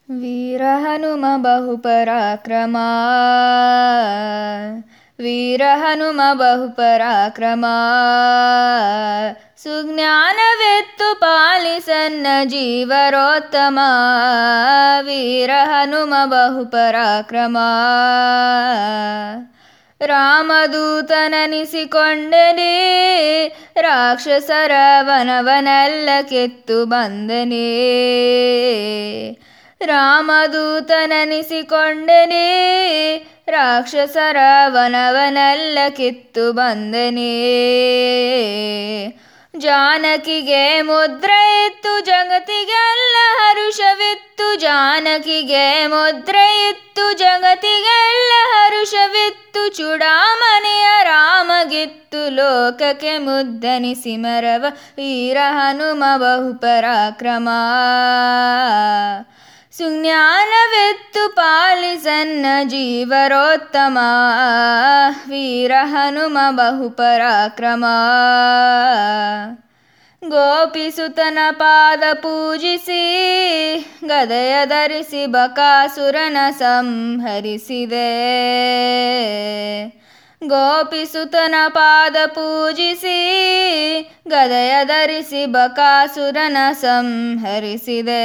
ವೀರ ಹನುಮ ಬಹುಪರಾಕ್ರಮ ವೀರ ಹನುಮ ಬಹುಪರಾಕ್ರಮ ಸುಜ್ಞಾನವೆತ್ತು ಪಾಲಿಸನ್ನ ಜೀವರೋತ್ತಮ ವೀರ ಹನುಮ ಬಹುಪರಾಕ್ರಮ ರಾಮದೂತನನಿಸಿಕೊಂಡನೇ ರಾಕ್ಷಸರ ವನವನೆಲ್ಲ ಕೆತ್ತು ಬಂದನೇ ರಾಮದೂತನನಿಸಿಕೊಂಡನೇ ರಾಕ್ಷಸರ ವನವನೆಲ್ಲ ಕಿತ್ತು ಬಂದನೇ ಜಾನಕಿಗೆ ಮುದ್ರೆ ಇತ್ತು ಜಗತ್ತಿಗೆಲ್ಲ ಹರುಷವಿತ್ತು ಜಾನಕಿಗೆ ಮುದ್ರೆ ಇತ್ತು ಜಗತ್ತಿಗೆಲ್ಲ ಹರುಷವಿತ್ತು ಚೂಡಾಮಣಿಯ ರಾಮಗಿತ್ತು ಲೋಕಕ್ಕೆ ಮುದ್ದನಿಸಿ ಮರವ ವೀರ ಹನುಮ ಬಹುಪರಾಕ್ರಮ ಸುಜ್ಞಾನವೆತ್ತು ಪಾಲಿಸನ್ನ ಜೀವರೋತ್ತಮ ವೀರ ಹನುಮ ಬಹುಪರಾಕ್ರಮ ಗೋಪಿಸುತನ ಪಾದ ಪೂಜಿಸಿ ಗದೆಯ ಧರಿಸಿ ಬಕಾಸುರನ ಸಂಹರಿಸಿದೆ ಗೋಪಿಸುತನ ಪಾದ ಪೂಜಿಸಿ ಗದೆಯ ಧರಿಸಿ ಬಕಾಸುರನ ಸಂಹರಿಸಿದೆ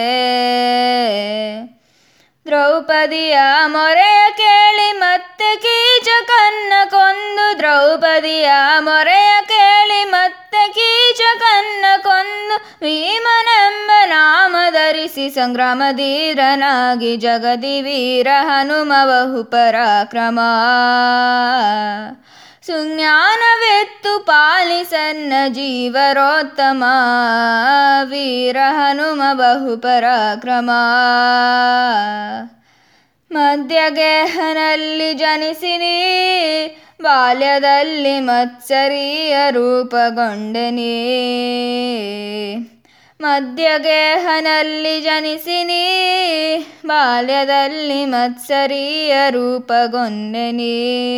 ದ್ರೌಪದಿಯ ಮೊರೆಯ ಕೇಳಿ ಮತ್ತೆ ಕೀಚಕನ್ನ ಕೊಂದು ದ್ರೌಪದಿಯ ಮೊರೆಯ ಕೇಳಿ ಮತ್ತೆ ಕೀಚಕನ್ನ ಕೊಂದು ಭೀಮನೆಂಬ ನಾಮ ಧರಿಸಿ ಸಂಗ್ರಾಮಧೀರನಾಗಿ ಜಗದಿ ವೀರ ಹನುಮ ಬಹುಪರಾಕ್ರಮ ಸುಜ್ಞಾನವೆತ್ತು ಪಾಲಿಸನ್ನ ಜೀವರೋತ್ತಮ ವೀರ ಹನುಮ ಬಹುಪರಾಕ್ರಮ ಮಧ್ಯಗೇಹನಲ್ಲಿ ಜನಿಸಿನಿ ಬಾಲ್ಯದಲ್ಲಿ ಮತ್ಸರಿಯ ರೂಪಗೊಂಡನೇ ಮಧ್ಯಗೇಹನಲ್ಲಿ ಜನಿಸಿನಿ ಬಾಲ್ಯದಲ್ಲಿ ಮತ್ಸರಿಯ ರೂಪಗೊಂಡನೇ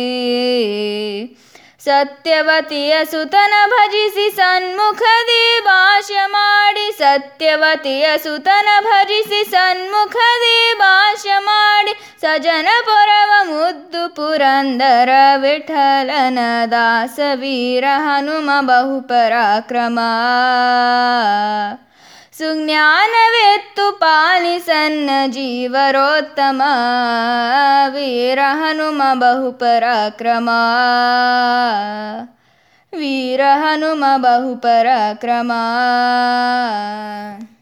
ಸತ್ಯವತಿಯ ಸುತನ ಭಜಿಸಿ ಸನ್ಮುಖದಿ ಭಾಷ್ಯ ಮಾಡಿ ಸತ್ಯವತಿಯ ಸುತನ ಭಜಿಸಿ ಸನ್ಮುಖದಿ ಭಾಷ್ಯ ಮಾಡಿ ಸಜನ ಪೊರವ ಮುದ್ದು ಪುರಂದರ ವಿಠಲನ ದಾಸ ವೀರ ಹನುಮ ಬಹುಪರಾಕ್ರಮ ಸುಜ್ಞಾನವೆತ್ತು ಪಾಲಿಸನ್ನ ಜೀವರೋತ್ತಮ ವೀರ ಹನುಮ ಬಹುಪರಾಕ್ರಮ ವೀರ ಹನುಮ ಬಹುಪರಾಕ್ರಮ